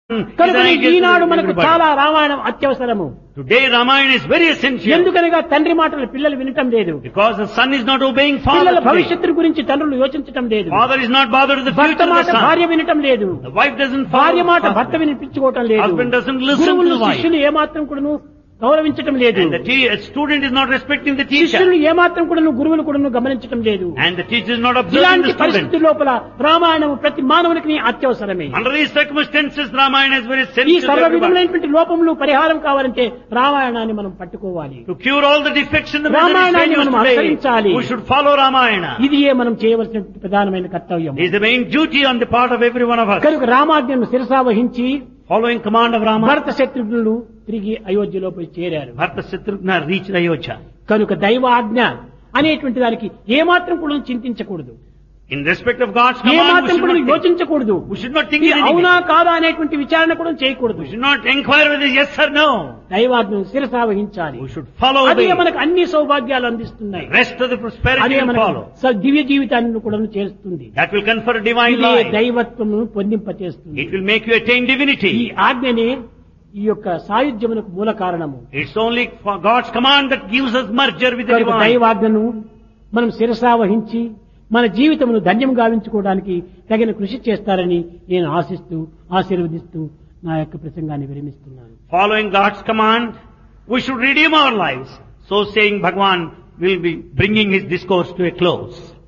కనుక is an ideal Eenadu to మనకు everybody. చాలా Ramayanam అత్యవసరము Today Ramayana is very essential ఎందుకనగా తండ్రి మాటలు పిల్లలు వినటం లేదు because the son is not obeying father పిల్లల today. భవిష్యత్తు గురించి తండ్రులు యోచించటం లేదు Father is not bothered with the భర్త future of మాట the son. భార్య వినటం లేదు The wife doesn't భార్య follow మాట the భర్త husband. వినిపించుకోవటం లేదు Husband doesn't listen to గురువులు the wife. శిష్యులు ఏమాత్రం కూడాను గౌరవించటం లేదు And the te- a student is not respecting the teacher. శిష్యులు ఏమాత్రం కూడాను గురువులు కూడాను గమనించటం లేదు And the teacher is not observing ఇలాంటి the student. పరిస్థితి లోపల రామాయణం ప్రతి మానవునికి అత్యవసరమే Under these circumstances, Ramayana is very ఈ sensitive to సర్వ everybody. విధములైనటువంటి లోపములు పరిహారం కావాలంటే రామాయణాన్ని మనం పట్టుకోవాలి To cure all the defects in the misery రామాయణాన్ని failures మనం today, అనుసరించాలి. we should follow Ramayana. ఇది ఏ మనం చేయవలసిన ప్రధానమైన కర్తవ్యం It is the main duty on the part of every one of us. కనుక రామాజ్ఞను శిరసా వహించి Following command of Rama, భరత శత్రుఘ్నులు తిరిగి అయోధ్యలో పోయి చేరారు Bharata Shatrugna reached Ayodhya. కనుక దైవ ఆజ్ఞ అనేటువంటి దానికి ఏమాత్రం కూడా చింతించకూడదు In respect of God's command, we ఏమాత్రం should కూడా not think, యోచించకూడదు we should not think ఇది anything. అవునా కాదా అనేటువంటి విచారణ కూడా చేయకూడదు We should not inquire whether yes or no. దైవాజ్ఞను శిరసా వహించాలి We should follow అదే the మనకు అన్ని సౌభాగ్యాలు అందిస్తున్నాయి rest of the prosperity అదే will మనకు follow. స- దివ్య జీవితాన్ని కూడా చేస్తుంది That will confer divine ఇదే life. దైవత్వమును పొందింపచేస్తుంది It will make you attain ఈ divinity. ఆజ్ఞనే ఈ యొక్క సాయుధ్యమునకు మూల కారణము It's only for God's command that gives us merger with the కనుక divine. దైవాజ్ఞను మనం శిరసా వహించి మన జీవితమును ధన్యం గావించుకోవడానికి తగిన కృషి చేస్తారని నేను ఆశిస్తూ ఆశీర్వదిస్తూ నా యొక్క ప్రసంగాన్ని విరమిస్తున్నాను Following God's command, we should redeem our lives. So saying, Bhagwan will be bringing his discourse to a close.